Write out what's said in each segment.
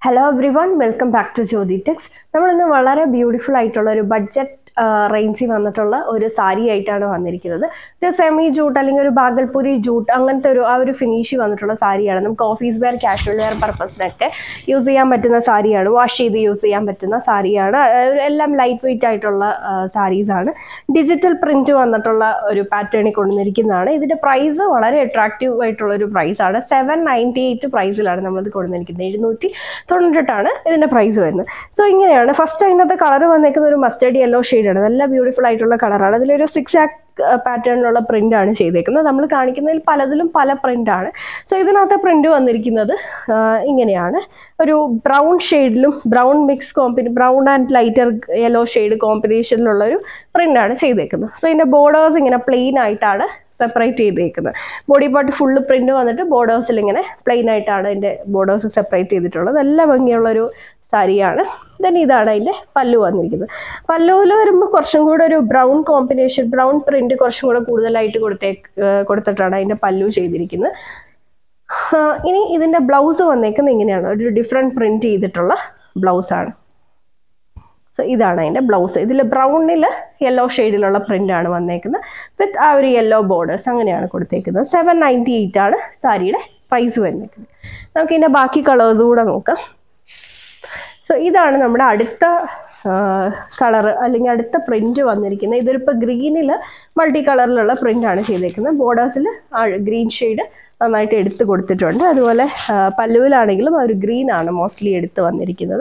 hello everyone welcome back to Jyothi techs നമ്മളിന്ന് വളരെ beautiful ആയിട്ടുള്ള ഒരു ബഡ്ജറ്റ് റേഞ്ചിൽ വന്നിട്ടുള്ള ഒരു സാരി ആയിട്ടാണ് വന്നിരിക്കുന്നത് ഒരു സെമി ജൂട്ട് അല്ലെങ്കിൽ ഒരു ബാഗൽപുരി ജൂട്ട് അങ്ങനത്തെ ഒരു ആ ഒരു ഫിനിഷ് വന്നിട്ടുള്ള സാരിയാണ് നമുക്ക് ഓഫീസ് വെയർ കാഷ്വൽ വെയർ പർപ്പസിനൊക്കെ യൂസ് ചെയ്യാൻ പറ്റുന്ന സാരിയാണ് വാഷ് ചെയ്ത് യൂസ് ചെയ്യാൻ പറ്റുന്ന സാരിയാണ് അഹ് എല്ലാം ലൈറ്റ് വെയിറ്റ് ആയിട്ടുള്ള സാരീസാണ് ഡിജിറ്റൽ പ്രിന്റ് വന്നിട്ടുള്ള ഒരു പാറ്റേണിൽ കൊണ്ടുവന്നിരിക്കുന്നതാണ് ഇതിന്റെ പ്രൈസ് വളരെ അട്രാക്റ്റീവ് ആയിട്ടുള്ള ഒരു പ്രൈസാണ് സെവൻ നയൻറ്റി എയ്റ്റ് പ്രൈസിലാണ് നമ്മളിത് കൊണ്ടുവന്നിരിക്കുന്നത് എഴുന്നൂറ്റി തൊണ്ണൂറ്റെട്ടാണ് ഇതിന്റെ പ്രൈസ് വരുന്നത് സോ ഇങ്ങനെയാണ് ഫസ്റ്റ് അതിനകത്ത് കളർ വന്നേക്കുന്ന ഒരു മസ്റ്റേഡ് യെല്ലോ ഷെയ്ഡാണ് നല്ല ബ്യൂട്ടിഫുൾ ആയിട്ടുള്ള കളറാണ് അതിലൊരു സിക്സ് ആക്ക് പാറ്റേണിലുള്ള പ്രിന്റ് ആണ് ചെയ്തേക്കുന്നത് നമ്മൾ കാണിക്കുന്നതിൽ പലതിലും പല പ്രിന്റ് ആണ് സോ ഇതിനകത്ത് പ്രിന്റ് വന്നിരിക്കുന്നത് ആ, ഇങ്ങനെയാണ് ഒരു ബ്രൗൺ ഷെയ്ഡിലും ബ്രൗൺ മിക്സ് കോമ്പിനി brown and lighter yellow shade കോമ്പിനേഷനിലുള്ള ഒരു പ്രിന്റ് ആണ് ചെയ്തേക്കുന്നത് സോ ഇതിന്റെ ബോർഡേഴ്സ് ഇങ്ങനെ പ്ലെയിൻ ആയിട്ടാണ് സെപ്പറേറ്റ് ചെയ്തേക്കുന്നത് ബോഡി പാർട്ട് ഫുള്ള് പ്രിന്റ് വന്നിട്ട് ബോർഡേഴ്സിൽ ഇങ്ങനെ പ്ലെയിൻ ആയിട്ടാണ് അതിന്റെ ബോർഡേഴ്സ് സെപ്പറേറ്റ് ചെയ്തിട്ടുള്ളത് നല്ല ഭംഗിയുള്ള ഒരു സാരിയാണ് ദെൻ ഇതാണ് അതിന്റെ പല്ലു വന്നിരിക്കുന്നത് പല്ലുവിൽ വരുമ്പോൾ കുറച്ചും കൂടെ ഒരു ബ്രൗൺ കോമ്പിനേഷൻ ബ്രൗൺ പ്രിന്റ് കുറച്ചും കൂടെ കൂടുതലായിട്ട് കൊടുത്തേ ഏർ കൊടുത്തിട്ടാണ് അതിന്റെ പല്ലു ചെയ്തിരിക്കുന്നത് ആ, ഇനി ഇതിന്റെ ബ്ലൗസ് വന്നേക്കുന്നത് ഇങ്ങനെയാണ് ഒരു ഡിഫറെൻറ്റ് പ്രിന്റ് ചെയ്തിട്ടുള്ള ബ്ലൗസാണ് സോ ഇതാണ് അതിൻ്റെ ബ്ലൗസ് ഇതിൽ ബ്രൗണിൽ യെല്ലോ ഷെയ്ഡിലുള്ള പ്രിന്റ് ആണ് വന്നേക്കുന്നത് വിത്ത് ആ ഒരു യെല്ലോ ബോർഡേഴ്സ് അങ്ങനെയാണ് കൊടുത്തേക്കുന്നത് സെവൻ നയൻറ്റി എയ്റ്റ് ആണ് സാരിയുടെ പ്രൈസ് വന്നേക്കുന്നത് നമുക്ക് ഇതിൻ്റെ ബാക്കി കളേഴ്സ് കൂടെ നോക്കാം സോ ഇതാണ് നമ്മുടെ അടുത്ത കളർ അല്ലെങ്കിൽ അടുത്ത പ്രിന്റ് വന്നിരിക്കുന്നത് ഇതൊരിപ്പോൾ ഗ്രീനിൽ മൾട്ടി കളറിലുള്ള പ്രിന്റ് ആണ് ചെയ്തേക്കുന്നത് ബോർഡേഴ്സിൽ ഗ്രീൻ ഷെയ്ഡ് നന്നായിട്ട് എടുത്ത് കൊടുത്തിട്ടുണ്ട് അതുപോലെ ആ, പല്ലുവിലാണെങ്കിലും ആ ഒരു ഗ്രീൻ ആണ് മോസ്റ്റ്ലി എടുത്ത് വന്നിരിക്കുന്നത്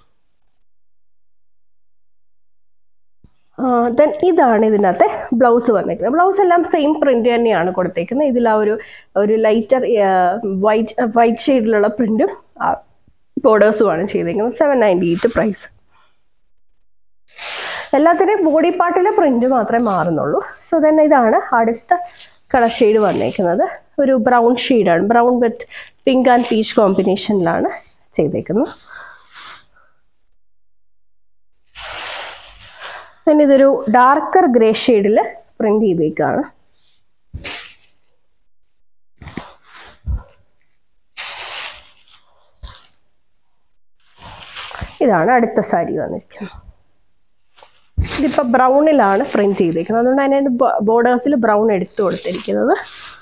ദെൻ ഇതാണ് ഇതിനകത്തെ ബ്ലൗസ് വന്നിരിക്കുന്നത് ബ്ലൗസ് എല്ലാം സെയിം പ്രിന്റ് തന്നെയാണ് കൊടുത്തേക്കുന്നത് ഇതിൽ ആ ഒരു ഒരു ലൈറ്റർ വൈറ്റ് വൈറ്റ് ഷെയ്ഡിലുള്ള പ്രിന്റും ബോർഡേഴ്സുമാണ് ചെയ്തേക്കുന്നത് സെവൻ നയൻറ്റി എയ്റ്റ് പ്രൈസ് എല്ലാത്തിൻ്റെയും ബോഡി പാർട്ടിലെ പ്രിന്റ് മാത്രമേ മാറുന്നുള്ളൂ സോ തന്നെ ഇതാണ് അടുത്ത കളർ ഷെയ്ഡ് വന്നേക്കുന്നത് ഒരു ബ്രൗൺ ഷെയ്ഡാണ് brown with pink and peach കോമ്പിനേഷനിലാണ് ചെയ്തേക്കുന്നത് then ഇതൊരു ഡാർക്കർ ഗ്രേ ഷെയ്ഡിൽ പ്രിന്റ് ചെയ്തേക്കാണ് ഇതാണ് അടുത്ത സാരി വന്നിരിക്കുന്നത് ഇതിപ്പോൾ ബ്രൗണിലാണ് പ്രിന്റ് ചെയ്തേക്കുന്നത് അതുകൊണ്ട് അതിൻ്റെ ബോർഡേഴ്സിൽ ബ്രൗൺ എടുത്തു കൊടുത്തിരിക്കുന്നത്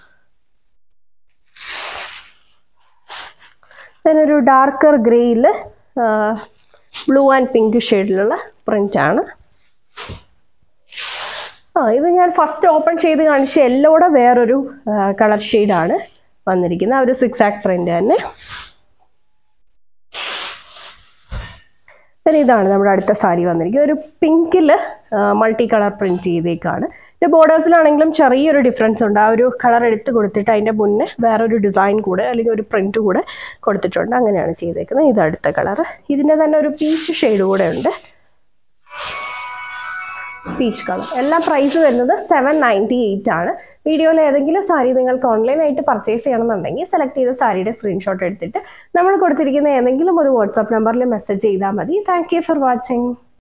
അതിനൊരു ഡാർക്കർ ഗ്രേയിൽ ബ്ലൂ ആൻഡ് പിങ്ക് ഷെയ്ഡിലുള്ള പ്രിന്റ് ആണ് ആ ഇത് ഞാൻ ഫസ്റ്റ് ഓപ്പൺ ചെയ്ത് കാണിച്ച യെല്ലോടെ വേറൊരു കളർ ഷെയ്ഡാണ് വന്നിരിക്കുന്നത് ആ ഒരു സിക്സ് ആക്ക് പ്രിന്റ് തന്നെ then ഇതാണ് നമ്മുടെ അടുത്ത സാരി വന്നിരിക്കുന്നത് ഒരു പിങ്കിൽ മൾട്ടി കളർ പ്രിന്റ് ചെയ്തേക്കാണ് ഇത് ബോർഡേഴ്സിലാണെങ്കിലും ചെറിയൊരു ഡിഫറൻസ് ഉണ്ട് ആ ഒരു കളർ എടുത്ത് കൊടുത്തിട്ട് അതിൻ്റെ മുന്നേ വേറൊരു ഡിസൈൻ കൂടെ അല്ലെങ്കിൽ ഒരു പ്രിന്റ് കൂടെ കൊടുത്തിട്ടുണ്ട് അങ്ങനെയാണ് ചെയ്തേക്കുന്നത് ഇത് അടുത്ത കളർ ഇതിൻ്റെ തന്നെ ഒരു പീച്ച് ഷെയ്ഡ് കൂടെ ഉണ്ട് പീച്ച് കളർ എല്ലാ പ്രൈസ് വരുന്നത് സെവൻ നയൻറ്റി എയ്റ്റ് ആണ് വീഡിയോയിൽ ഏതെങ്കിലും സാരി നിങ്ങൾക്ക് ഓൺലൈനായിട്ട് പർച്ചേസ് ചെയ്യണമെന്നുണ്ടെങ്കിൽ സെലക്ട് ചെയ്ത സാരിയുടെ സ്ക്രീൻഷോട്ട് എടുത്തിട്ട് നമ്മൾ കൊടുത്തിരിക്കുന്ന ഏതെങ്കിലും ഒരു വാട്സാപ്പ് നമ്പറിൽ മെസ്സേജ് ചെയ്താൽ മതി താങ്ക് യു ഫോർ വാച്ചിങ്